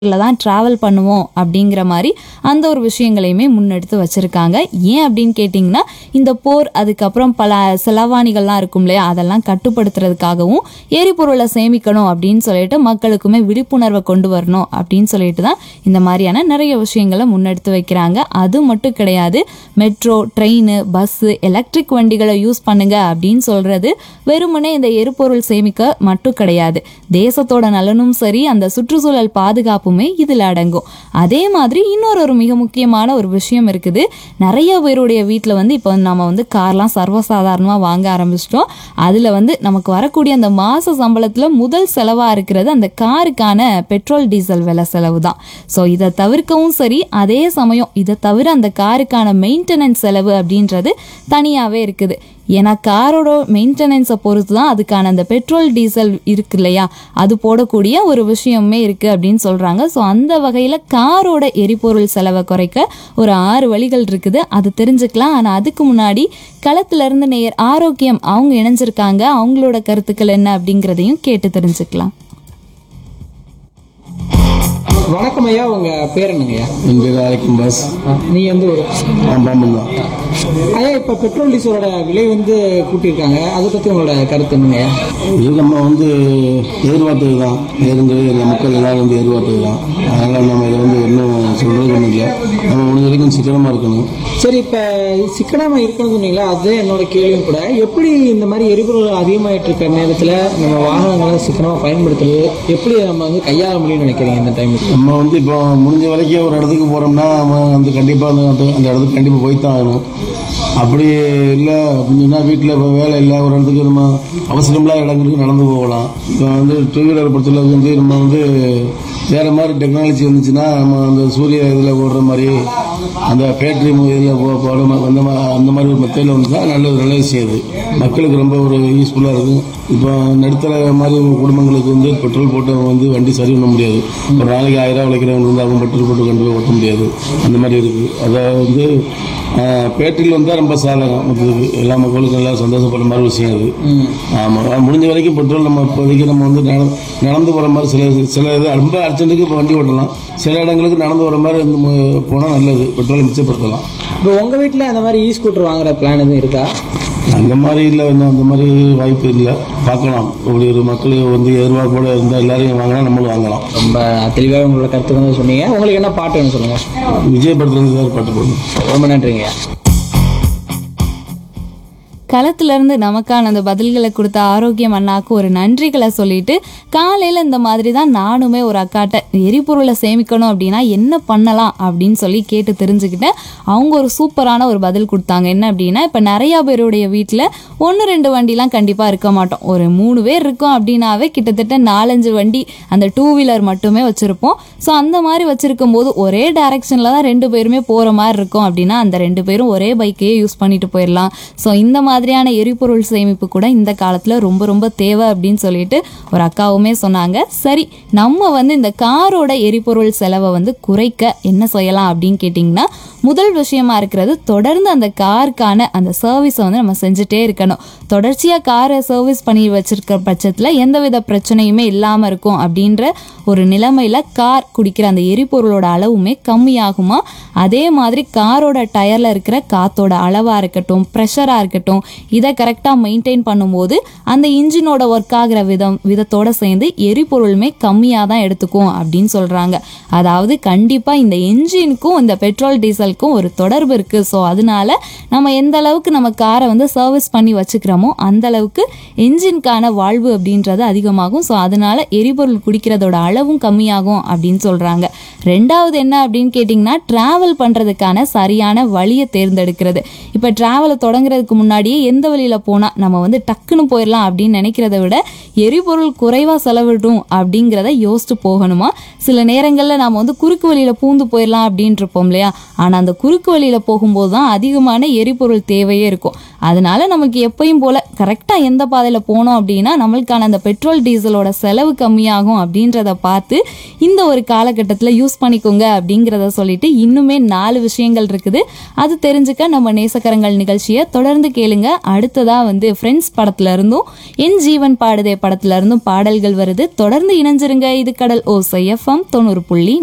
தான் ட்ராவல் பண்ணுவோம் அப்படிங்கிற மாதிரி அந்த ஒரு விஷயங்களையுமே முன்னெடுத்து வச்சிருக்காங்க ஏன் அப்படின்னு கேட்டிங்கன்னா இந்த போர் அதுக்கப்புறம் பல செலவாணிகள்லாம் இருக்கும் இல்லையா அதெல்லாம் கட்டுப்படுத்துறதுக்காகவும் எரிபொருளை சேமிக்கணும் அப்படின்னு சொல்லிட்டு மக்களுக்குமே விழிப்புணர்வை கொண்டு வரணும் அப்படின்னு சொல்லிட்டு தான் இந்த மாதிரியான நிறைய விஷயங்களை முன்னெடுத்து வைக்கிறாங்க அது மட்டும் கிடையாது மெட்ரோ ட்ரெயின் பஸ்ஸு எலக்ட்ரிக் வண்டிகளை யூஸ் பண்ணுங்க அப்படின்னு சொல்றது வெறுமனே இந்த எரிபொருள் சேமிக்க மட்டும் கிடையாது தேசத்தோட நலனும் சரி அந்த சுற்றுச்சூழல் பாதுகாப்புமே இதில் அடங்கும் அதே மாதிரி இன்னொரு ஒரு மிக முக்கியமான ஒரு விஷயம் இருக்குது நிறைய பேருடைய வீட்டில் வந்து இப்போ நம்ம வந்து கார்லாம் சர்வசாதாரணமாக வாங்க ஆரம்பிச்சிட்டோம் அதில் வந்து நமக்கு வரக்கூடிய அந்த மாத சம்பளத்தில் முதல் செலவாக இருக்கிறது அந்த காருக்கான பெட்ரோல் டீசல் விலை செலவு தான் ஸோ இதை தவிர்க்கவும் சரி அதே சமயம் இதை தவிர அந்த காருக்கான மெயின்டெனன்ஸ் செலவு அப்படின்றது தனியாகவே இருக்குது ஏன்னா காரோட மெயின்டெனன்ஸை பொறுத்து தான் அதுக்கான அந்த பெட்ரோல் டீசல் இருக்கு இல்லையா அது போடக்கூடிய ஒரு விஷயமே இருக்கு அப்படின்னு சொல்றாங்க ஸோ அந்த வகையில் காரோட எரிபொருள் செலவை குறைக்க ஒரு ஆறு வழிகள் இருக்குது அது தெரிஞ்சுக்கலாம் ஆனால் அதுக்கு முன்னாடி களத்துல இருந்து நேர் ஆரோக்கியம் அவங்க இணைஞ்சிருக்காங்க அவங்களோட கருத்துக்கள் என்ன அப்படிங்கிறதையும் கேட்டு தெரிஞ்சுக்கலாம் வணக்கம் ஐயா உங்க பேர் என்னங்கய்யா என் பேர் அரைக்கும் பாஸ் நீ வந்து ஒரு பாம்பன் தான் ஐயா இப்ப பெட்ரோல் டீசலோட விலை வந்து கூட்டியிருக்காங்க அதை பத்தி உங்களோட கருத்து என்னங்கய்யா இது நம்ம வந்து எதிர்பார்த்தது தான் இருந்து இந்த மக்கள் எல்லாரும் வந்து எதிர்பார்த்தது தான் அதனால் நம்ம இதை வந்து இன்னும் சொல்கிறது ஒன்றும் இல்லை நம்ம முடிஞ்ச வரைக்கும் சிக்கனமாக இருக்கணும் சரி இப்ப சிக்கனமா இருக்கணும் சொன்னீங்களா அது என்னோட கேள்வியும் கூட எப்படி இந்த மாதிரி எரிபொருள் அதிகமாயிட்டு இருக்க நேரத்துல நம்ம வாகனங்களை சிக்கனமா பயன்படுத்துறது எப்படி நம்ம வந்து கையாள முடியும்னு நினைக்கிறீங்க இந்த டைம் நம்ம வந்து இப்போ முடிஞ்ச வரைக்கும் ஒரு இடத்துக்கு போகிறோம்னா நம்ம வந்து கண்டிப்பாக அந்த அந்த அந்த இடத்துக்கு கண்டிப்பாக போய் தான் ஆகணும் அப்படி இல்லை அப்படின்னா வீட்டில் இப்போ வேலை இல்லை ஒரு இடத்துக்கு நம்ம அவசரமில்லாத இடங்களுக்கு நடந்து போகலாம் இப்போ வந்து டூ வீலர் பொறுத்தளவுக்கு வந்து நம்ம வந்து வேறு மாதிரி டெக்னாலஜி வந்துச்சுன்னா நம்ம அந்த சூரிய இதில் ஓடுற மாதிரி அந்த பேட்டரி இதில் போட மா- அந்த மா- அந்த மாதிரி ஒரு மெத்தடில் வந்துச்சுன்னா நல்ல ஒரு நல்ல விஷயம் அது மக்களுக்கு ரொம்ப ஒரு யூஸ்ஃபுல்லாக இருக்கும் இப்போ நடுத்தர மாதிரி ஒரு குடும்பங்களுக்கு வந்து பெட்ரோல் போட்டு வந்து வண்டி சரி பண்ண முடியாது ஒரு நாளைக்கு ஆயிரம் ரூபாய் உழைக்கிறவங்க வந்து அவங்க பெட்ரோல் போட்டு கொண்டு போய் ஓட்ட முடியாது அந்த மாதிரி இருக்குது அதை வந்து பேட்டரியில் வந்தால் ரொம்ப சாதகம் மொத்தத்துக்கு எல்லா மக்களுக்கும் நல்லா சந்தோஷப்படுற மாதிரி விஷயம் அது ஆமாம் முடிஞ்ச வரைக்கும் பெட்ரோல் நம்ம இப்போதைக்கு நம்ம வந்து நட- நடந்து போகிற மாதிரி சில சில இது ரொம்ப அர்ஜென்ட்டுக்கு இப்போ வண்டி ஓட்டலாம் சில இடங்களுக்கு நடந்து போகிற மாதிரி போனால் நல்லது பெட்ரோலை மிச்சப்படுத்தலாம் இப்போ உங்க வீட்டுல அந்த மாதிரி இ ஸ்கூட்டர் வாங்குற பிளான் எதுவும் இருக்கா அந்த மாதிரி இல்லை இன்னும் அந்த மாதிரி வாய்ப்பு இல்லை பார்க்கலாம் இப்படி ஒரு மக்கள் வந்து எதிர்பார்ப்போட இருந்தால் எல்லாரையும் வாங்கினா நம்மளும் வாங்கலாம் ரொம்ப தெளிவாக உங்களோட கருத்து வந்து சொன்னீங்க உங்களுக்கு என்ன பாட்டு வேணும் சொல்லுங்க விஜய் படத்துலேருந்து தான் பாட்டு போடணும் ரொம்ப நன்றிங்க களத்துல இருந்து நமக்கான அந்த பதில்களை கொடுத்த ஆரோக்கியம் அண்ணாக்கு ஒரு நன்றிகளை சொல்லிட்டு காலையில இந்த மாதிரி தான் நானுமே ஒரு அக்காட்ட எரிபொருளை சேமிக்கணும் அப்படின்னா என்ன பண்ணலாம் அப்படின்னு சொல்லி கேட்டு தெரிஞ்சுக்கிட்டேன் அவங்க ஒரு சூப்பரான ஒரு பதில் கொடுத்தாங்க என்ன அப்படின்னா இப்போ நிறைய பேருடைய வீட்டில் ஒன்று ரெண்டு வண்டிலாம் கண்டிப்பாக இருக்க மாட்டோம் ஒரு மூணு பேர் இருக்கோம் அப்படின்னாவே கிட்டத்தட்ட நாலஞ்சு வண்டி அந்த டூ வீலர் மட்டுமே வச்சுருப்போம் ஸோ அந்த மாதிரி வச்சிருக்கும் போது ஒரே டைரக்ஷனில் தான் ரெண்டு பேருமே போகிற மாதிரி இருக்கும் அப்படின்னா அந்த ரெண்டு பேரும் ஒரே பைக்கையே யூஸ் பண்ணிட்டு போயிடலாம் ஸோ இந்த மாதிரியான எரிபொருள் சேமிப்பு கூட இந்த காலத்தில் ரொம்ப ரொம்ப தேவை அப்படின்னு சொல்லிட்டு ஒரு அக்காவுமே சொன்னாங்க சரி நம்ம வந்து இந்த காரோட எரிபொருள் செலவை வந்து குறைக்க என்ன செய்யலாம் அப்படின்னு கேட்டிங்கன்னா முதல் விஷயமா இருக்கிறது தொடர்ந்து அந்த காருக்கான அந்த சர்வீஸை வந்து நம்ம செஞ்சுட்டே இருக்கணும் தொடர்ச்சியாக காரை சர்வீஸ் பண்ணி வச்சிருக்க பட்சத்தில் எந்தவித பிரச்சனையுமே இல்லாமல் இருக்கும் அப்படின்ற ஒரு நிலைமையில கார் குடிக்கிற அந்த எரிபொருளோட அளவுமே கம்மியாகுமா அதே மாதிரி காரோட டயர்ல இருக்கிற காத்தோட அளவா இருக்கட்டும் ப்ரெஷரா இருக்கட்டும் இதை கரெக்டாக மெயின்டைன் பண்ணும்போது அந்த இன்ஜினோட ஒர்க் ஆகிற விதம் விதத்தோட சேர்ந்து எரிபொருளுமே கம்மியாக தான் எடுத்துக்கும் அப்படின்னு சொல்றாங்க அதாவது கண்டிப்பா இந்த என்ஜினுக்கும் இந்த பெட்ரோல் டீசலுக்கும் ஒரு தொடர்பு இருக்கு ஸோ அதனால நம்ம எந்த அளவுக்கு நம்ம காரை வந்து சர்வீஸ் பண்ணி வச்சுக்கிறோமோ அந்த அளவுக்கு என்ஜின்கான வாழ்வு அப்படின்றது அதிகமாகும் ஸோ அதனால எரிபொருள் குடிக்கிறதோட அளவும் கம்மியாகும் அப்படின்னு சொல்றாங்க ரெண்டாவது என்ன அப்படின்னு கேட்டிங்கன்னா டிராவல் பண்றதுக்கான சரியான வழியை தேர்ந்தெடுக்கிறது இப்போ டிராவலை தொடங்குறதுக்கு முன்னாடியே எந்த வழியில போனா நம்ம வந்து டக்குன்னு போயிடலாம் அப்படின்னு நினைக்கிறத விட எரிபொருள் குறைவா செலவிடும் அப்படிங்கிறத யோசிச்சு போகணுமா சில நேரங்கள்ல நாம வந்து குறுக்கு வழியில பூந்து போயிடலாம் அப்படின்னு இருப்போம் இல்லையா ஆனா அந்த குறுக்கு வழியில போகும்போது தான் அதிகமான எரிபொருள் தேவையே இருக்கும் அதனால நமக்கு எப்பயும் போல போல் கரெக்டாக எந்த பாதையில் போனோம் அப்படின்னா நம்மளுக்கான அந்த பெட்ரோல் டீசலோட செலவு கம்மியாகும் அப்படின்றத பார்த்து இந்த ஒரு காலகட்டத்தில் யூஸ் பண்ணிக்கோங்க அப்படிங்கிறத சொல்லிட்டு இன்னுமே நாலு விஷயங்கள் இருக்குது அது தெரிஞ்சுக்க நம்ம நேசக்கரங்கள் நிகழ்ச்சியை தொடர்ந்து கேளுங்க அடுத்ததாக வந்து ஃப்ரெண்ட்ஸ் படத்துல இருந்தும் என் ஜீவன் பாடுதே படத்துல இருந்தும் பாடல்கள் வருது தொடர்ந்து இணைஞ்சிருங்க இது கடல் ஓசை எஃப்எம் தொண்ணூறு புள்ளி